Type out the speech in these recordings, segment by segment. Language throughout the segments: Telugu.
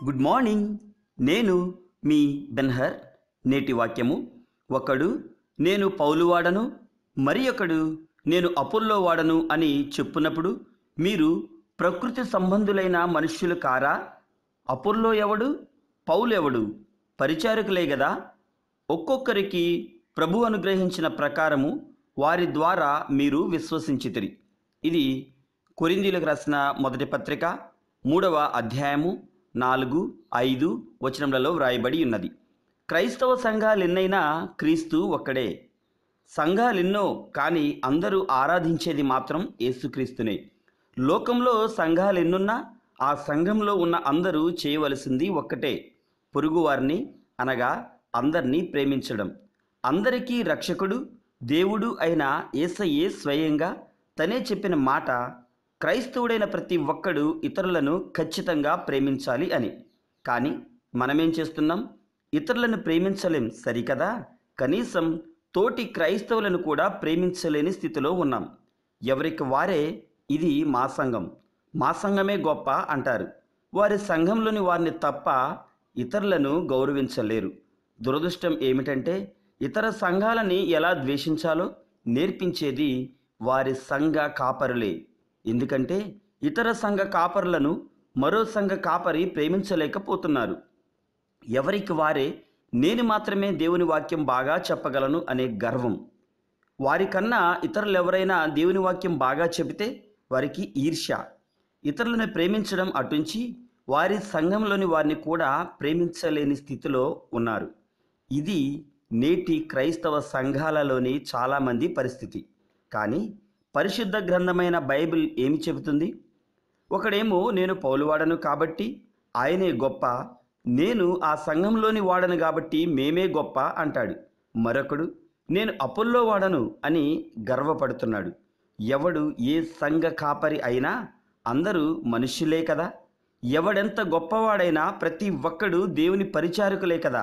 గుడ్ మార్నింగ్ నేను మీ బెన్హర్ నేటి వాక్యము ఒకడు నేను పౌలు వాడను మరి ఒకడు నేను అపోల్లో వాడను అని చెప్పున్నప్పుడు మీరు ప్రకృతి సంబంధులైన మనుష్యులు కారా అపోల్లో ఎవడు పౌలు ఎవడు పరిచారకులే కదా ఒక్కొక్కరికి ప్రభు అనుగ్రహించిన ప్రకారము వారి ద్వారా మీరు విశ్వసించితిరి ఇది కొరిందీలకు రాసిన మొదటి పత్రిక మూడవ అధ్యాయము నాలుగు ఐదు వచనములలో వ్రాయబడి ఉన్నది క్రైస్తవ సంఘాలెన్నైనా క్రీస్తు ఒక్కడే సంఘాలెన్నో కానీ అందరూ ఆరాధించేది మాత్రం యేసుక్రీస్తునే లోకంలో సంఘాలెన్నున్నా ఆ సంఘంలో ఉన్న అందరూ చేయవలసింది ఒక్కటే పొరుగువారిని అనగా అందరినీ ప్రేమించడం అందరికీ రక్షకుడు దేవుడు అయిన యేసయ్యే స్వయంగా తనే చెప్పిన మాట క్రైస్తవుడైన ప్రతి ఒక్కడు ఇతరులను ఖచ్చితంగా ప్రేమించాలి అని కానీ మనమేం చేస్తున్నాం ఇతరులను ప్రేమించలేం సరికదా కనీసం తోటి క్రైస్తవులను కూడా ప్రేమించలేని స్థితిలో ఉన్నాం ఎవరికి వారే ఇది మా సంఘం మా సంఘమే గొప్ప అంటారు వారి సంఘంలోని వారిని తప్ప ఇతరులను గౌరవించలేరు దురదృష్టం ఏమిటంటే ఇతర సంఘాలని ఎలా ద్వేషించాలో నేర్పించేది వారి సంఘ కాపరులే ఎందుకంటే ఇతర సంఘ కాపరులను మరో సంఘ కాపరి ప్రేమించలేకపోతున్నారు ఎవరికి వారే నేను మాత్రమే దేవుని వాక్యం బాగా చెప్పగలను అనే గర్వం వారికన్నా ఇతరులు ఎవరైనా దేవుని వాక్యం బాగా చెబితే వారికి ఈర్ష్య ఇతరులను ప్రేమించడం అటుంచి వారి సంఘంలోని వారిని కూడా ప్రేమించలేని స్థితిలో ఉన్నారు ఇది నేటి క్రైస్తవ సంఘాలలోని చాలామంది పరిస్థితి కానీ పరిశుద్ధ గ్రంథమైన బైబిల్ ఏమి చెబుతుంది ఒకడేమో నేను పౌలువాడను కాబట్టి ఆయనే గొప్ప నేను ఆ సంఘంలోని వాడను కాబట్టి మేమే గొప్ప అంటాడు మరొకడు నేను అపోల్లో వాడను అని గర్వపడుతున్నాడు ఎవడు ఏ సంఘ కాపరి అయినా అందరూ మనుష్యులే కదా ఎవడెంత గొప్పవాడైనా ప్రతి ఒక్కడు దేవుని పరిచారకులే కదా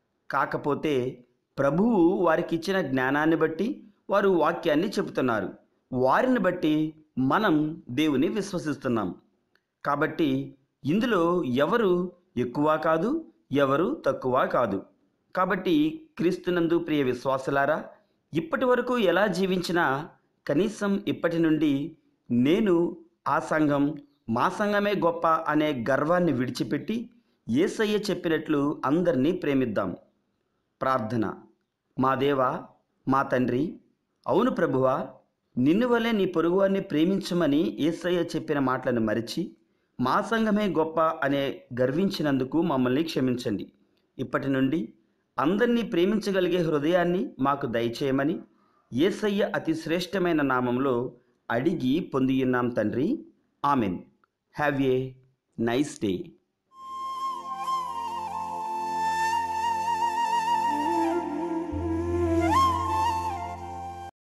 కాకపోతే ప్రభువు వారికి ఇచ్చిన జ్ఞానాన్ని బట్టి వారు వాక్యాన్ని చెబుతున్నారు వారిని బట్టి మనం దేవుని విశ్వసిస్తున్నాం కాబట్టి ఇందులో ఎవరు ఎక్కువ కాదు ఎవరు తక్కువ కాదు కాబట్టి క్రీస్తునందు ప్రియ విశ్వాసులారా ఇప్పటి వరకు ఎలా జీవించినా కనీసం ఇప్పటి నుండి నేను ఆ సంఘం మా సంఘమే గొప్ప అనే గర్వాన్ని విడిచిపెట్టి ఏసయ్య చెప్పినట్లు అందరినీ ప్రేమిద్దాం ప్రార్థన మా దేవా మా తండ్రి అవును ప్రభువా నిన్ను వలె నీ పొరుగువారిని ప్రేమించమని ఏసయ్య చెప్పిన మాటలను మరిచి మా సంఘమే గొప్ప అనే గర్వించినందుకు మమ్మల్ని క్షమించండి ఇప్పటి నుండి అందరినీ ప్రేమించగలిగే హృదయాన్ని మాకు దయచేయమని ఏసయ్య అతి శ్రేష్టమైన నామంలో అడిగి పొందియున్నాం తండ్రి amen have a nice day